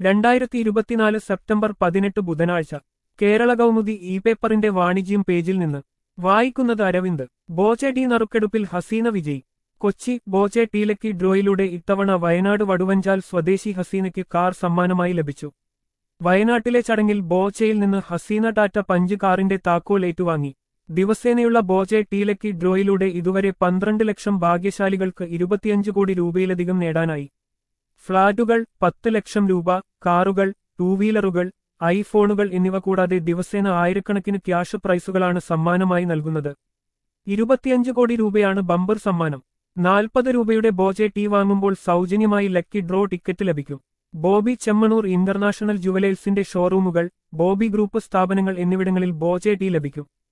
രണ്ടായിരത്തി ഇരുപത്തിനാല് സെപ്റ്റംബർ പതിനെട്ട് ബുധനാഴ്ച കേരള കൗമുദി ഇ പേപ്പറിന്റെ വാണിജ്യം പേജിൽ നിന്ന് വായിക്കുന്നത് അരവിന്ദ് ബോച്ചെ ഡി നറുക്കെടുപ്പിൽ ഹസീന വിജയ് കൊച്ചി ബോച്ചെ ടീലക്കി ഡ്രോയിലൂടെ ഇത്തവണ വയനാട് വടുവഞ്ചാൽ സ്വദേശി ഹസീനയ്ക്ക് കാർ സമ്മാനമായി ലഭിച്ചു വയനാട്ടിലെ ചടങ്ങിൽ ബോച്ചയിൽ നിന്ന് ഹസീന ടാറ്റ പഞ്ച് കാറിന്റെ താക്കോൽ ഏറ്റുവാങ്ങി ദിവസേനയുള്ള ബോച്ചെ ടീലക്കി ഡ്രോയിലൂടെ ഇതുവരെ പന്ത്രണ്ട് ലക്ഷം ഭാഗ്യശാലികൾക്ക് ഇരുപത്തിയഞ്ച് കോടി രൂപയിലധികം നേടാനായി ഫ്ളാറ്റുകൾ പത്ത് ലക്ഷം രൂപ കാറുകൾ ടൂ വീലറുകൾ ഐഫോണുകൾ എന്നിവ കൂടാതെ ദിവസേന ആയിരക്കണക്കിന് ക്യാഷ് പ്രൈസുകളാണ് സമ്മാനമായി നൽകുന്നത് ഇരുപത്തിയഞ്ച് കോടി രൂപയാണ് ബമ്പർ സമ്മാനം നാൽപ്പത് രൂപയുടെ ബോജെ ടീ വാങ്ങുമ്പോൾ സൗജന്യമായി ലക്കി ഡ്രോ ടിക്കറ്റ് ലഭിക്കും ബോബി ചെമ്മണൂർ ഇന്റർനാഷണൽ ജുവലേഴ്സിന്റെ ഷോറൂമുകൾ ബോബി ഗ്രൂപ്പ് സ്ഥാപനങ്ങൾ എന്നിവിടങ്ങളിൽ ബോജെ ടീ ലഭിക്കും